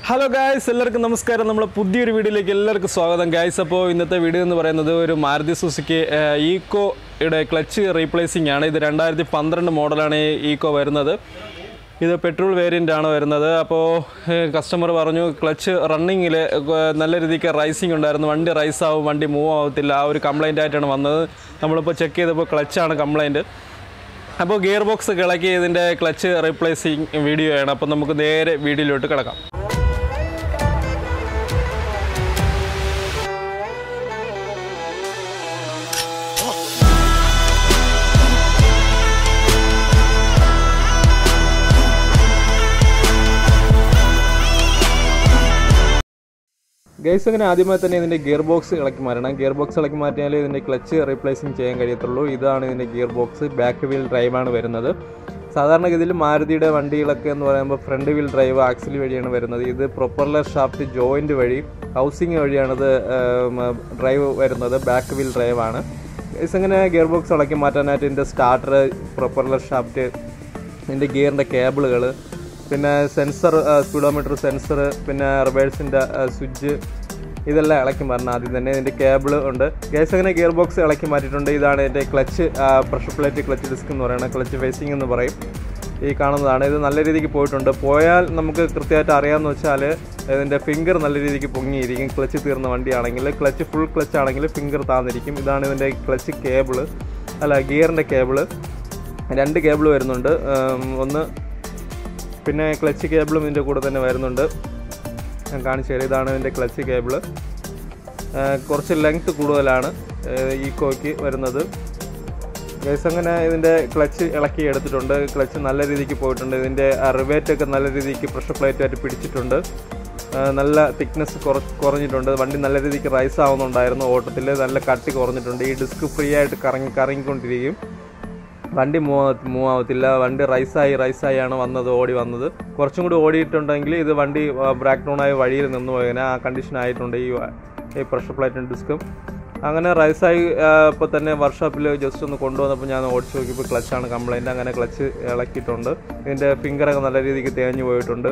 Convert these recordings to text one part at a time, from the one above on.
hello guys എല്ലാവർക്കും നമസ്കാരം നമ്മളെ പുതിയൊരു വീഡിയോയിലേക്ക് എല്ലാവർക്കും സ്വാഗതം ഗായ്സ് അപ്പോൾ ഇന്നത്തെ വീഡിയോ എന്ന് പറയുന്നത് ഒരു മാരുതി സുസുക്കി ഈക്കോയുടെ ക്ലച്ച് റീപ്ലേസിംഗ് ആണ് ഇത് രണ്ടായിരത്തി പന്ത്രണ്ട് മോഡലാണ് ഈ ഈക്കോ വരുന്നത് ഇത് പെട്രോൾ വേരിയൻ്റ് ആണ് വരുന്നത് അപ്പോൾ കസ്റ്റമർ പറഞ്ഞു ക്ലച്ച് റണ്ണിങ്ങിൽ നല്ല രീതിക്ക് റൈസിങ് ഉണ്ടായിരുന്നു വണ്ടി റൈസ് ആവും വണ്ടി മൂവ് ആവത്തില്ല ആ ഒരു കംപ്ലൈൻ്റ് ആയിട്ടാണ് വന്നത് നമ്മളിപ്പോൾ ചെക്ക് ചെയ്തപ്പോൾ ക്ലച്ചാണ് കംപ്ലൈൻറ്റ് അപ്പോൾ ഗിയർ ബോക്സ് കിളക്കി ഇതിൻ്റെ ക്ലച്ച് റീപ്ലേസിങ് വീഡിയോ ആണ് അപ്പോൾ നമുക്ക് നേരെ വീഡിയോയിലോട്ട് കിടക്കാം ഗൈസ് അങ്ങനെ ആദ്യമായി തന്നെ ഇതിൻ്റെ ഗിയർ ബോക്സ് ഇളക്കി മാറ്റണം ഗിയർ ബോക്സ് ഇളക്കി മാറ്റിയാലേ ഇതിൻ്റെ ക്ലച്ച് റീപ്ലേസിങ് ചെയ്യാൻ കഴിയത്തുള്ളൂ ഇതാണ് ഇതിൻ്റെ ഗിയർ ബോക്സ് ബാക്ക് വീൽ ഡ്രൈവാണ് വരുന്നത് സാധാരണഗതിയിൽ മാരുതിയുടെ വണ്ടികളൊക്കെ എന്ന് പറയുമ്പോൾ ഫ്രണ്ട് വീൽ ഡ്രൈവ് ആക്സിൽ വഴിയാണ് വരുന്നത് ഇത് പ്രൊപ്പർലർ ഷാഫ്റ്റ് ജോയിൻറ്റ് വഴി ഹൗസിങ് വഴിയാണിത് ഡ്രൈവ് വരുന്നത് ബാക്ക് വീൽ ഡ്രൈവാണ് ഗൈസ് അങ്ങനെ ഗിയർ ബോക്സ് ഇളക്കി മാറ്റാനായിട്ട് ഇതിൻ്റെ സ്റ്റാർട്ടർ പ്രൊപ്പർലർ ഷാഫ്റ്റ് ഇതിൻ്റെ ഗിയറിൻ്റെ കേബിളുകൾ പിന്നെ സെൻസർ സ്പീഡോമീറ്റർ സെൻസർ പിന്നെ റിവേഴ്സിൻ്റെ സ്വിച്ച് ഇതെല്ലാം ഇളക്കി മാറണം ആദ്യം തന്നെ ഇതിൻ്റെ കേബിൾ ഉണ്ട് ഗ്യാസ് അങ്ങനെ ഗിയർ ബോക്സ് ഇളക്കി മാറ്റിയിട്ടുണ്ട് ഇതാണ് ഇതിൻ്റെ clutch pressure plate clutch disc എന്ന് പറയുന്നത് ക്ലച്ച് ഫേസിംഗ് എന്ന് പറയും ഈ കാണുന്നതാണ് ഇത് നല്ല രീതിക്ക് പോയിട്ടുണ്ട് പോയാൽ നമുക്ക് കൃത്യമായിട്ട് അറിയാമെന്ന് വെച്ചാൽ ഇതിൻ്റെ ഫിംഗർ നല്ല രീതിക്ക് പൊങ്ങിയിരിക്കും ക്ലച്ച് തീർന്ന വണ്ടിയാണെങ്കിൽ ക്ലച്ച് ഫുൾ ക്ലച്ച് ആണെങ്കിൽ ഫിംഗർ താന്നിരിക്കും ഇതാണ് ഇതിൻ്റെ ക്ലച്ച് കേബിള് അല്ല ഗിയറിൻ്റെ കേബിള് രണ്ട് കേബിൾ വരുന്നുണ്ട് ഒന്ന് പിന്നെ ക്ലച്ച് കേബിളും ഇതിൻ്റെ കൂടെ തന്നെ വരുന്നുണ്ട് ഞാൻ കാണിച്ചു തരാം ഇതാണ് ഇതിൻ്റെ ക്ലച്ച് കേബിള് കുറച്ച് ലെങ്ത് കൂടുതലാണ് ഈക്കോയ്ക്ക് വരുന്നത് ഗൈസ് അങ്ങനെ ഇതിൻ്റെ ക്ലച്ച് ഇളക്കി എടുത്തിട്ടുണ്ട് ക്ലച്ച് നല്ല രീതിക്ക് പോയിട്ടുണ്ട് ഇതിൻ്റെ റിവേറ്റൊക്കെ നല്ല രീതിക്ക് പ്രഷർ പ്ലേറ്റായിട്ട് പിടിച്ചിട്ടുണ്ട് നല്ല തിക്നെസ് കുറ കുറഞ്ഞിട്ടുണ്ട് വണ്ടി നല്ല രീതിക്ക് റൈസ് ആവുന്നുണ്ടായിരുന്നു ഓട്ടത്തിൽ നല്ല കട്ടി കുറഞ്ഞിട്ടുണ്ട് ഈ ഡിസ്ക് ഫ്രീ ആയിട്ട് കറങ്ങി കറങ്ങിക്കൊണ്ടിരിക്കും വണ്ടി മൂവ് മൂവ് ആവത്തില്ല വണ്ടി റൈസായി റൈസായി ആണ് വന്നത് ഓടി വന്നത് കുറച്ചും കൂടി ഓടിയിട്ടുണ്ടെങ്കിൽ ഇത് വണ്ടി ബ്രാക്ക് ഡൗൺ ആയി വഴിയിൽ നിന്ന് പോയതിനെ ആ കണ്ടീഷൻ ആയിട്ടുണ്ട് ഈ ഈ പ്രഷർ പ്ലേറ്റും ഡിസ്കും അങ്ങനെ റൈസായി ഇപ്പോൾ തന്നെ വർക്ക്ഷോപ്പിൽ ജസ്റ്റ് ഒന്ന് കൊണ്ടുവന്നപ്പോൾ ഞാൻ ഓടിച്ച് നോക്കിയപ്പോൾ ക്ലച്ചാണ് കംപ്ലൈൻറ്റ് അങ്ങനെ ക്ലച്ച് ഇളക്കിയിട്ടുണ്ട് ഇതിൻ്റെ ഫിംഗറൊക്കെ നല്ല രീതിക്ക് തേഞ്ഞു പോയിട്ടുണ്ട്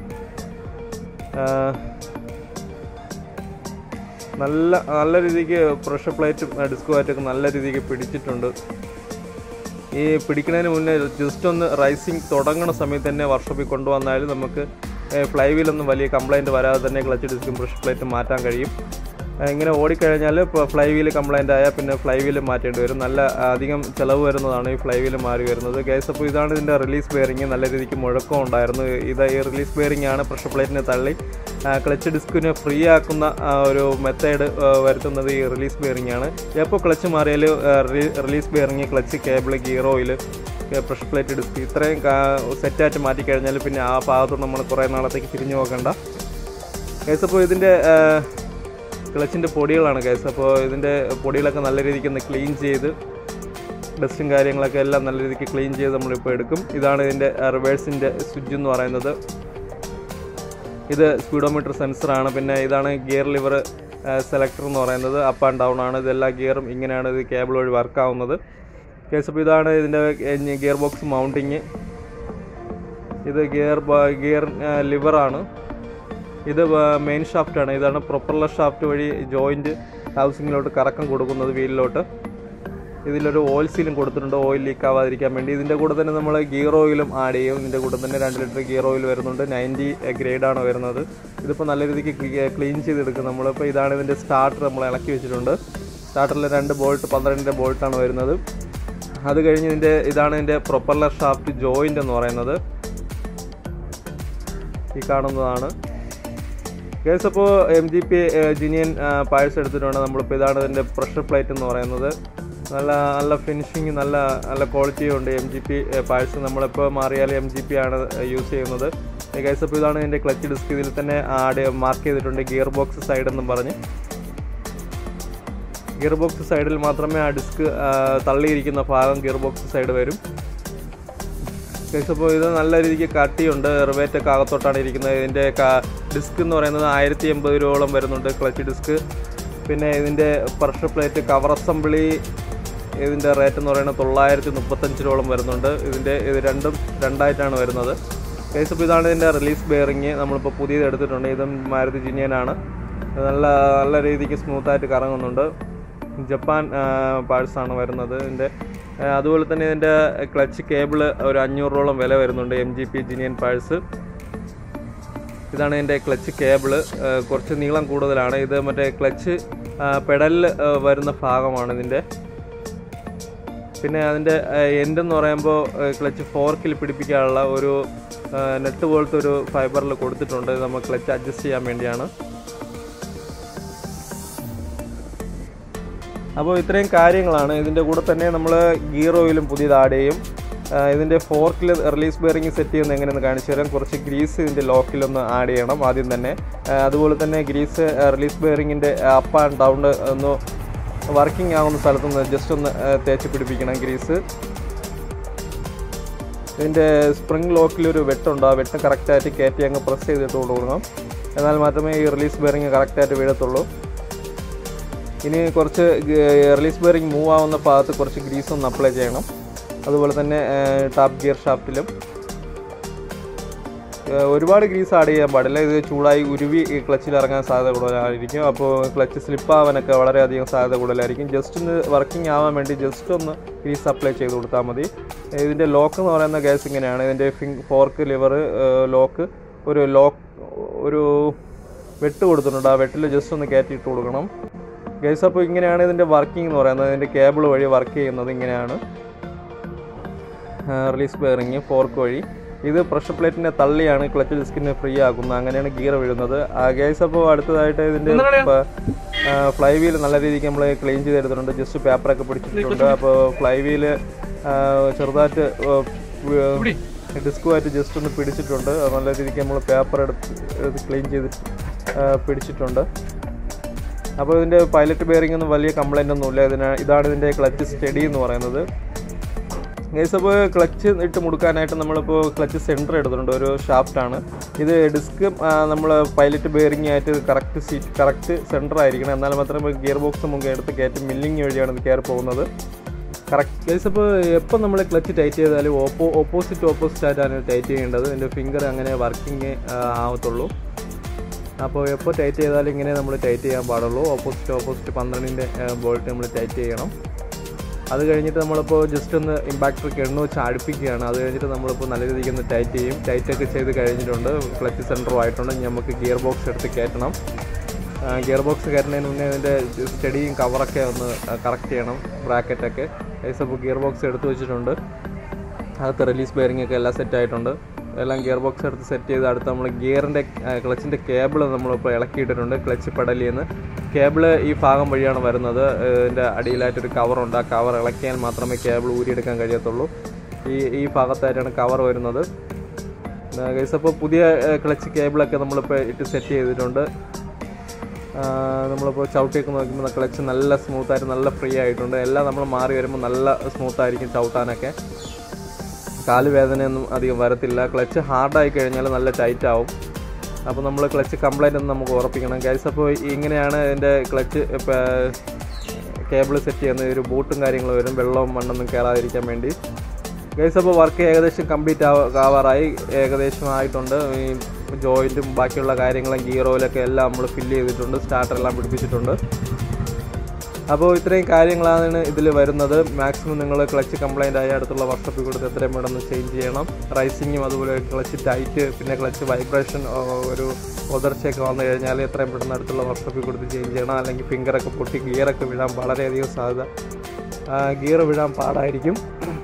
നല്ല നല്ല രീതിക്ക് പ്രഷർ പ്ലേറ്റും ഡിസ്കുമായിട്ടൊക്കെ നല്ല രീതിക്ക് പിടിച്ചിട്ടുണ്ട് ഈ പിടിക്കുന്നതിന് മുന്നേ ജസ്റ്റ് ഒന്ന് റൈസിങ് തുടങ്ങുന്ന സമയത്ത് തന്നെ വർക്ക്ഷോപ്പിൽ കൊണ്ടുവന്നാൽ നമുക്ക് ഫ്ലൈ വീലൊന്നും വലിയ കംപ്ലൈൻറ്റ് വരാതെ തന്നെ ക്ലച്ച് ഡിസ്കും പ്രഷർ പ്ലേറ്റും മാറ്റാൻ കഴിയും ഇങ്ങനെ ഓടിക്കഴിഞ്ഞാൽ ഇപ്പോൾ ഫ്ലൈ വീല് കംപ്ലൈൻ്റ് ആയാൽ പിന്നെ ഫ്ലൈ വീല് മാറ്റേണ്ടി വരും നല്ല അധികം ചിലവ് വരുന്നതാണ് ഈ ഫ്ലൈ വീല് മാറി വരുന്നത് ഗ്യാസ് അപ്പോൾ ഇതാണ് ഇതിൻ്റെ റിലീസ് ബെയറിങ് നല്ല രീതിക്ക് മുഴക്കം ഉണ്ടായിരുന്നു ഇത് ഈ റിലീസ് ബെയറിംഗ് ആണ് പ്രഷർ പ്ലേറ്റിനെ തള്ളി ക്ലച്ച് ഡിസ്കിനെ ഫ്രീ ആക്കുന്ന ഒരു മെത്തേഡ് വരുത്തുന്നത് ഈ റിലീസ് ബെയറിംഗ് ആണ് എപ്പോൾ ക്ലച്ച് മാറിയാൽ release bearing clutch cable gear oil pressure plate disc ഇത്രയും സെറ്റായിട്ട് മാറ്റിക്കഴിഞ്ഞാൽ പിന്നെ ആ ഭാഗത്ത് നമ്മൾ കുറേ നാളത്തേക്ക് തിരിഞ്ഞു നോക്കണ്ട കേസ് അപ്പോൾ ഇതിൻ്റെ ക്ലച്ചിൻ്റെ പൊടികളാണ് കേസ് അപ്പോൾ ഇതിൻ്റെ പൊടികളൊക്കെ നല്ല രീതിക്ക് ഒന്ന് ക്ലീൻ ചെയ്ത് ഡസ്റ്റും കാര്യങ്ങളൊക്കെ എല്ലാം നല്ല രീതിക്ക് ക്ലീൻ ചെയ്ത് നമ്മളിപ്പോൾ എടുക്കും ഇതാണ് ഇതിൻ്റെ റിവേഴ്സിൻ്റെ സ്വിച്ച് എന്ന് പറയുന്നത് ഇത് സ്പീഡോമീറ്റർ സെൻസറാണ് പിന്നെ ഇതാണ് ഗിയർ ലിവർ സെലക്ടർ എന്ന് പറയുന്നത് അപ്പ് ആൻഡ് ഡൗൺ ആണ് ഇതെല്ലാ ഗിയറും ഇങ്ങനെയാണ് ഇത് കേബിൾ വഴി വർക്ക് ആവുന്നത് കേസ് അപ്പോൾ ഇതാണ് ഇതിൻ്റെ ഗിയർ ബോക്സ് മൗണ്ടിങ് ഇത് ഗിയർ ഗിയർ ലിവറാണ് ഇത് മെയിൻ ഷാഫ്റ്റാണ് ഇതാണ് പ്രൊപ്പർലർ ഷാഫ്റ്റ് വഴി ജോയിൻറ്റ് ഹൗസിങ്ങിലോട്ട് കറക്കം കൊടുക്കുന്നത് വീലിലോട്ട് ഇതിലൊരു ഓയിൽ സീലും കൊടുത്തിട്ടുണ്ട് ഓയിൽ ലീക്ക് ആവാതിരിക്കാൻ വേണ്ടി ഇതിൻ്റെ കൂടെ തന്നെ നമ്മൾ ഗിയർ ഓയിലും ആഡ് ചെയ്യും ഇതിൻ്റെ കൂടെ തന്നെ രണ്ട് ലിറ്റർ ഗിയർ ഓയിൽ വരുന്നുണ്ട് നയൻറ്റി ഗ്രേഡാണ് വരുന്നത് ഇതിപ്പോൾ നല്ല രീതിക്ക് ക്ലീൻ ചെയ്തെടുക്കും നമ്മളിപ്പോൾ ഇതാണ് ഇതിൻ്റെ സ്റ്റാർട്ടർ നമ്മൾ ഇളക്കി വെച്ചിട്ടുണ്ട് സ്റ്റാർട്ടറിൽ രണ്ട് ബോൾട്ട് പന്ത്രണ്ടിൻ്റെ ബോൾട്ടാണ് വരുന്നത് അത് കഴിഞ്ഞ് ഇതിൻ്റെ ഇതാണ് ഇതിൻ്റെ പ്രൊപ്പർലർ ഷാഫ്റ്റ് ജോയിൻ്റ് എന്ന് പറയുന്നത് ഈ കാണുന്നതാണ് കേസ് അപ്പോൾ M G P genuine parts എടുത്തിട്ടുണ്ട് നമ്മളിപ്പോൾ ഇതാണ് ഇതിൻ്റെ പ്രഷർ പ്ലേറ്റ് എന്ന് പറയുന്നത് നല്ല നല്ല ഫിനിഷിങ് നല്ല നല്ല ക്വാളിറ്റിയും ഉണ്ട് എം ജി പി പാഴ്സ് നമ്മളിപ്പോൾ മാറിയാൽ എം ജി പി ആണ് യൂസ് ചെയ്യുന്നത് കേസ് അപ്പോൾ ഇതാണ് ഇതിൻ്റെ ക്ലച്ച് ഡിസ്ക് ഇതിൽ തന്നെ ആഡ് മാർക്ക് ചെയ്തിട്ടുണ്ട് ഗിയർ ബോക്സ് സൈഡ് എന്നും പറഞ്ഞ് ഗിയർ ബോക്സ് സൈഡിൽ മാത്രമേ ആ ഡിസ്ക് തള്ളിയിരിക്കുന്ന ഭാഗം ഗിയർ ബോക്സ് സൈഡ് വരും അപ്പോൾ ഇത് നല്ല രീതിക്ക് കട്ടിയുണ്ട് റിവേറ്റൊക്കെ അകത്തോട്ടാണ് ഇരിക്കുന്നത് ഇതിൻ്റെ ഡിസ്ക് എന്ന് പറയുന്നത് ആയിരത്തി എൺപത് രൂപയോളം വരുന്നുണ്ട് ക്ലച്ച് ഡിസ്ക് പിന്നെ ഇതിൻ്റെ പ്രഷർ പ്ലേറ്റ് കവർ അസംബ്ലി ഇതിൻ്റെ റേറ്റ് എന്ന് പറയുന്നത് തൊള്ളായിരത്തി മുപ്പത്തഞ്ച് രൂപയോളം വരുന്നുണ്ട് ഇതിൻ്റെ ഇത് രണ്ടും രണ്ടായിട്ടാണ് വരുന്നത് ഗൈസ് അപ്പോൾ ഇതാണ് ഇതിൻ്റെ റിലീസ് ബെയറിങ് നമ്മളിപ്പോൾ പുതിയത് എടുത്തിട്ടുണ്ട് ഇതും മാരുതി ജിനിയനാണ് ഇത് നല്ല നല്ല രീതിക്ക് സ്മൂത്തായിട്ട് കറങ്ങുന്നുണ്ട് ജപ്പാൻ പാഴ്സാണ് വരുന്നത് ഇതിൻ്റെ ആ, അതുപോലെ തന്നെ ഇതിൻ്റെ ക്ലച്ച് കേബിൾ ഒരു അഞ്ഞൂറോളം വില വരുന്നുണ്ട് M G P genuine parts ഇതാണ് ഇതിൻ്റെ ക്ലച്ച് കേബിള് കുറച്ച് നീളം കൂടുതലാണ് ഇത് മറ്റേ ക്ലച്ച് പെഡലിൽ വരുന്ന ഭാഗമാണ് ഇതിൻ്റെ പിന്നെ അതിൻ്റെ എൻഡ് എന്ന് പറയുമ്പോൾ ക്ലച്ച് ഫോർക്കിൽ പിടിപ്പിക്കാനുള്ള ഒരു നെറ്റ് പോലത്തെ ഒരു ഫൈബറിൽ കൊടുത്തിട്ടുണ്ട് ഇത് നമ്മൾ ക്ലച്ച് അഡ്ജസ്റ്റ് ചെയ്യാൻ വേണ്ടിയാണ് അപ്പോൾ ഇത്രയും കാര്യങ്ങളാണ് ഇതിൻ്റെ കൂടെ തന്നെ നമ്മൾ ഗിയർ ഓയിലും പുതിയത് ആഡ് ചെയ്യും ആ, ഇതിൻ്റെ ഫോർക്കിൽ റിലീസ് ബെയറിംഗ് സെറ്റ് ചെയ്യുന്നത് എങ്ങനെയെന്ന് കാണിച്ചു തരാം കുറച്ച് ഗ്രീസ് ഇതിൻ്റെ ലോക്കിലൊന്ന് ആഡ് ചെയ്യണം ആദ്യം തന്നെ ആ, അതുപോലെ തന്നെ ഗ്രീസ് റിലീസ് ബെയറിങ്ങിൻ്റെ അപ്പ് ആൻഡ് ഡൗൺ ഒന്ന് വർക്കിംഗ് ആവുന്ന സ്ഥലത്തുനിന്ന് ജസ്റ്റ് ഒന്ന് ആ, തേച്ച് പിടിപ്പിക്കണം ഗ്രീസ് ഇതിൻ്റെ സ്പ്രിംഗ് ലോക്കിലൊരു വെട്ടുണ്ട് ആ വെട്ട് കറക്റ്റായിട്ട് കയറ്റി അങ്ങ് പ്രസ് ചെയ്തിട്ട് കൊടുക്കണം എന്നാൽ മാത്രമേ ഈ റിലീസ് ബെയറിങ് കറക്റ്റായിട്ട് വീഴത്തുള്ളൂ ഇനി കുറച്ച് റിലീസ് ബെയറിംഗ് മൂവ് ആവുന്ന ഭാഗത്ത് കുറച്ച് ഗ്രീസ് ഒന്ന് അപ്ലൈ ചെയ്യണം അതുപോലെ തന്നെ ടാപ്പ് ഗിയർ ഷാഫ്റ്റിലും ഏഹ് ഒരുപാട് ഗ്രീസ് ആഡ് ചെയ്യാൻ പാടില്ല ഇത് ചൂടായി ഉരുവി ഈ ക്ലച്ചിൽ ഇറങ്ങാൻ സാധ്യത കൂടുതലായിരിക്കും അപ്പോൾ ക്ലച്ച് സ്ലിപ്പ് ആവാനൊക്കെ വളരെയധികം സാധ്യത കൂടുതലായിരിക്കും ജസ്റ്റ് ഒന്ന് വർക്കിംഗ് ആവാൻ വേണ്ടി ജസ്റ്റ് ഒന്ന് ഗ്രീസ് അപ്ലൈ ചെയ്ത് കൊടുത്താൽ മതി ഇതിൻ്റെ ലോക്ക് എന്ന് പറയുന്ന ഗ്യാസ് ഇങ്ങനെയാണ് ഇതിൻ്റെ ഫിംഗ് ഫോർക്ക് ലിവർ ലോക്ക് ഒരു ലോക്ക് ഒരു വെട്ട് കൊടുത്തിട്ടുണ്ട് ആ വെട്ടിൽ ജസ്റ്റ് ഒന്ന് കയറ്റിയിട്ട് കൊടുക്കണം ഗൈസ് അപ്പോൾ ഇങ്ങനെയാണ് ഇതിൻ്റെ വർക്കിംഗ് എന്ന് പറയുന്നത് ഇതിൻ്റെ കേബിൾ വഴി വർക്ക് ചെയ്യുന്നത് ഇങ്ങനെയാണ് റിലീസ് ബെയറിങ് ഫോർക്ക് വഴി ഇത് പ്രഷർ പ്ലേറ്റിനെ തള്ളിയാണ് ക്ലച്ച് ഡിസ്കിനെ ഫ്രീ ആക്കുന്നത് അങ്ങനെയാണ് ഗിയർ വീഴുന്നത് ഗൈസ് അപ്പോൾ അടുത്തതായിട്ട് ഇതിൻ്റെ ഫ്ലൈ വീൽ നല്ല രീതിക്ക് നമ്മൾ ക്ലീൻ ചെയ്തെടുത്തിട്ടുണ്ട് ജസ്റ്റ് പേപ്പറൊക്കെ പിടിച്ചിട്ടുണ്ട് അപ്പോൾ ഫ്ലൈ വീല് ചെറുതായിട്ട് ഡിസ്കുമായിട്ട് ജസ്റ്റ് ഒന്ന് പിടിച്ചിട്ടുണ്ട് അത് നല്ല രീതിക്ക് നമ്മൾ പേപ്പർ എടുത്ത് ക്ലീൻ ചെയ്ത് ആ, പിടിച്ചിട്ടുണ്ട് അപ്പോൾ ഇതിൻ്റെ പൈലറ്റ് ബെയറിംഗ് ഒന്നും വലിയ കംപ്ലൈൻ്റ് ഒന്നുമില്ല ഇതിന് ഇതാണ് ഇതിൻ്റെ ക്ലച്ച് സ്റ്റഡി എന്ന് പറയുന്നത് ഗൈസ് അപ്പോൾ ക്ലച്ച് ഇട്ട് മുടുക്കാനായിട്ട് നമ്മളിപ്പോൾ ക്ലച്ച് സെൻറ്റർ എടുത്തിട്ടുണ്ട് ഒരു ഷാഫ്റ്റാണ് ഇത് ഡിസ്ക് നമ്മൾ പൈലറ്റ് ബെയറിംഗ് ആയിട്ട് കറക്റ്റ് സീറ്റ് കറക്റ്റ് സെൻറ്റർ ആയിരിക്കണം എന്നാൽ മാത്രമേ ഗിയർ ബോക്സ് നമുക്ക് എടുത്ത് കയറ്റി മില്ലിങ് വഴിയാണ് ഇത് കയറി പോകുന്നത് കറക്റ്റ് ഗൈസ് അപ്പോൾ എപ്പോൾ നമ്മൾ ക്ലച്ച് ടൈറ്റ് ചെയ്താലും ഓപ്പോ ഓപ്പോസിറ്റ് ഓപ്പോസിറ്റ് ആയിട്ടാണ് ടൈറ്റ് ചെയ്യേണ്ടത് എൻ്റെ ഫിംഗർ അങ്ങനെ വർക്കിംഗ് ആവത്തുള്ളൂ അപ്പോൾ എപ്പോൾ ടൈറ്റ് ചെയ്താലും ഇങ്ങനെ നമ്മൾ ടൈറ്റ് ചെയ്യാൻ പാടുള്ളൂ ഓപ്പോസിറ്റ് ഓപ്പോസിറ്റ് പന്ത്രണ്ടിൻ്റെ ബോൾട്ട് നമ്മൾ ടൈറ്റ് ചെയ്യണം അത് കഴിഞ്ഞിട്ട് നമ്മളിപ്പോൾ ജസ്റ്റ് ഒന്ന് ഇമ്പാക്ടർ എണ്ണ വെച്ച് അടുപ്പിക്കുകയാണ് അത് കഴിഞ്ഞിട്ട് നമ്മളിപ്പോൾ നല്ല രീതിക്ക് ഒന്ന് ടൈറ്റ് ചെയ്യും ടൈറ്റൊക്കെ ചെയ്ത് കഴിഞ്ഞിട്ടുണ്ട് ക്ലച്ച് സെൻറ്ററും ആയിട്ടുണ്ട് ഇനി നമുക്ക് ഗിയർ ബോക്സ് എടുത്ത് കയറ്റണം ഗിയർ ബോക്സ് കയറ്റുന്നതിന് മുന്നേ അതിൻ്റെ സ്റ്റഡിയും കവറൊക്കെ ഒന്ന് കറക്റ്റ് ചെയ്യണം ബ്രാക്കറ്റൊക്കെ ഏകദേശം അപ്പോൾ ഗിയർ ബോക്സ് എടുത്ത് വെച്ചിട്ടുണ്ട് അകത്ത് റിലീസ് ബെയറിംഗ് ഒക്കെ എല്ലാം സെറ്റ് ആയിട്ടുണ്ട് എല്ലാം ഗിയർ ബോക്സ് എടുത്ത് സെറ്റ് ചെയ്ത് അടുത്ത് നമ്മൾ ഗിയറിൻ്റെ ക്ലച്ചിൻ്റെ കേബിൾ നമ്മളിപ്പോൾ ഇളക്കിയിട്ടിട്ടുണ്ട് ക്ലച്ച് പെടലിൽ നിന്ന് കേബിൾ ഈ ഭാഗം വഴിയാണ് വരുന്നത് ഇതിൻ്റെ അടിയിലായിട്ടൊരു കവറുണ്ട് ആ കവർ ഇളക്കിയാൽ മാത്രമേ കേബിൾ ഊരിയെടുക്കാൻ കഴിയത്തുള്ളൂ ഈ ഈ ഭാഗത്തായിട്ടാണ് കവർ വരുന്നത് ഗൈസ് അപ്പോൾ പുതിയ ക്ലച്ച് കേബിളൊക്കെ നമ്മളിപ്പോൾ ഇട്ട് സെറ്റ് ചെയ്തിട്ടുണ്ട് ആ, നമ്മളിപ്പോൾ ചവിട്ടിയൊക്കെ നോക്കുമ്പോൾ ക്ലച്ച് നല്ല സ്മൂത്തായിട്ട് നല്ല ഫ്രീ ആയിട്ടുണ്ട് എല്ലാം നമ്മൾ മാറി വരുമ്പോൾ നല്ല സ്മൂത്തായിരിക്കും ചവിട്ടാനൊക്കെ കാല് വേദനയൊന്നും അധികം വരത്തില്ല ക്ലച്ച് ഹാർഡായി കഴിഞ്ഞാൽ നല്ല ടൈറ്റ് ആവും അപ്പോൾ നമ്മൾ ക്ലച്ച് കംപ്ലൈൻ്റ് ഒന്ന് നമുക്ക് ഉറപ്പിക്കണം ഗൈസ് അപ്പോൾ ഇങ്ങനെയാണ് ഇതിൻ്റെ ക്ലച്ച് കേബിൾ സെറ്റ് ചെയ്യുന്നത് ഒരു ബൂട്ടും കാര്യങ്ങളും വരും വെള്ളവും മണ്ണൊന്നും കയറാതിരിക്കാൻ വേണ്ടി ഗൈസ് അപ്പോൾ വർക്ക് ഏകദേശം കംപ്ലീറ്റ് ആവാറായി ഏകദേശം ആയിട്ടുണ്ട് ഈ ജോയിൻറ്റും ബാക്കിയുള്ള കാര്യങ്ങളും ഗിയർ ഓയിലൊക്കെ എല്ലാം നമ്മൾ ഫില്ല് ചെയ്തിട്ടുണ്ട് സ്റ്റാർട്ടർ എല്ലാം പിടിപ്പിച്ചിട്ടുണ്ട് അപ്പോൾ ഇത്രയും കാര്യങ്ങളാണ് ഇതിൽ വരുന്നത് മാക്സിമം നിങ്ങൾ ക്ലച്ച് കംപ്ലൈൻ്റ് ആയ അടുത്തുള്ള വർഷപ്പിൽ കൊടുത്ത് എത്രയും പെട്ടെന്ന് ചേഞ്ച് ചെയ്യണം റൈസിങ്ങും അതുപോലെ ക്ലച്ച് ടൈറ്റ് പിന്നെ ക്ലച്ച് വൈബ്രേഷൻ ഒരു ഒതർച്ചയൊക്കെ വന്നു കഴിഞ്ഞാൽ എത്രയും പെട്ടെന്ന് അടുത്തുള്ള വർഷപ്പിൽ കൊടുത്ത് ചേഞ്ച് ചെയ്യണം അല്ലെങ്കിൽ ഫിംഗറൊക്കെ പൊട്ടി ഗിയറൊക്കെ വിടാൻ വളരെയധികം സാധ്യത ഗിയർ വിടാൻ പാടായിരിക്കും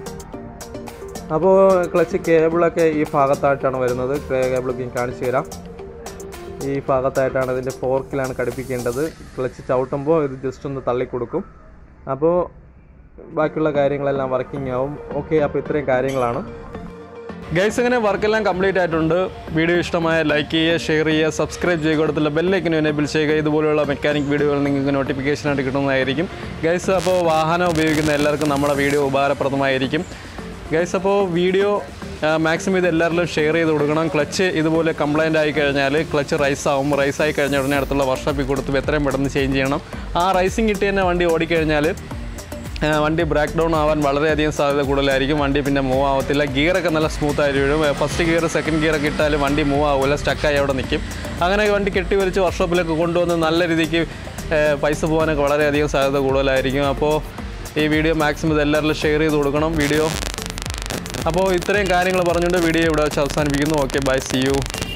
അപ്പോൾ ക്ലച്ച് കേബിളൊക്കെ ഈ ഭാഗത്തായിട്ടാണ് വരുന്നത് കേബിളൊക്കെ ഞാൻ കാണിച്ചു തരാം ഈ ഭാഗത്തായിട്ടാണ് ഇതിൻ്റെ ഫോർക്കിലാണ് ഘടിപ്പിക്കേണ്ടത് ക്ലച്ച് ചവിട്ടുമ്പോൾ ഇത് ജസ്റ്റ് ഒന്ന് തള്ളിക്കൊടുക്കും അപ്പോൾ ബാക്കിയുള്ള കാര്യങ്ങളെല്ലാം വർക്കിംഗ് ആവും ഓക്കെ അപ്പോൾ ഇത്രയും കാര്യങ്ങളാണ് ഗൈസ് അങ്ങനെ വർക്കെല്ലാം കംപ്ലീറ്റ് ആയിട്ടുണ്ട് വീഡിയോ ഇഷ്ടമായ ലൈക്ക് ചെയ്യുക ഷെയർ ചെയ്യുക സബ്സ്ക്രൈബ് ചെയ്യുക കൊടുത്തുള്ള ബെല്ലൈക്കിന് എനേബിൾ ചെയ്യുക ഇതുപോലുള്ള മെക്കാനിക് വീഡിയോകൾ നിങ്ങൾക്ക് നോട്ടിഫിക്കേഷനായിട്ട് കിട്ടുന്നതായിരിക്കും ഗൈസ് അപ്പോൾ വാഹനം ഉപയോഗിക്കുന്ന എല്ലാവർക്കും നമ്മുടെ വീഡിയോ ഉപകാരപ്രദമായിരിക്കും ഗൈസ് അപ്പോൾ വീഡിയോ മാക്സിമം ഇത് എല്ലാവരിലും ഷെയർ ചെയ്ത് കൊടുക്കണം ക്ലച്ച് ഇതുപോലെ കംപ്ലൈൻ്റ് ആയി കഴിഞ്ഞാൽ ക്ലച്ച് റൈസ് ആവും റൈസ് ആയി കഴിഞ്ഞ ഉടനെ അടുത്തുള്ള വർഷോപ്പിൽ കൊടുത്ത് എത്രയും പെട്ടെന്ന് ചേഞ്ച് ചെയ്യണം ആ റൈസിങ് കിട്ടി തന്നെ വണ്ടി ഓടിക്കഴിഞ്ഞാൽ ആ, വണ്ടി ബ്രേക്ക് ഡൗൺ ആവാൻ വളരെയധികം സാധ്യത കൂടുതലായിരിക്കും വണ്ടി പിന്നെ മൂവ് ആവത്തില്ല ഗിയറൊക്കെ നല്ല സ്മൂത്ത് ആയിട്ട് വീഴും ഫസ്റ്റ് ഗിയർ സെക്കൻഡ് ഗിയറൊക്കെ ഇട്ടാലും വണ്ടി മൂവ് ആവില്ല സ്റ്റക്കായി അവിടെ നിൽക്കും അങ്ങനെ വണ്ടി കെട്ടിവലിച്ച് വർക്ക്ഷോപ്പിലൊക്കെ കൊണ്ടുവന്ന് നല്ല രീതിക്ക് ഏ, പൈസ പോകാനൊക്കെ വളരെയധികം സാധ്യത കൂടുതലായിരിക്കും അപ്പോൾ ഈ വീഡിയോ മാക്സിമം ഇത് എല്ലാവരിലും ഷെയർ ചെയ്ത് കൊടുക്കണം വീഡിയോ അപ്പോൾ ഇത്രയും കാര്യങ്ങൾ പറഞ്ഞുകൊണ്ട് വീഡിയോ ഇവിടെ വെച്ച് അവസാനിപ്പിക്കുന്നു ഓക്കെ ബൈ സി യു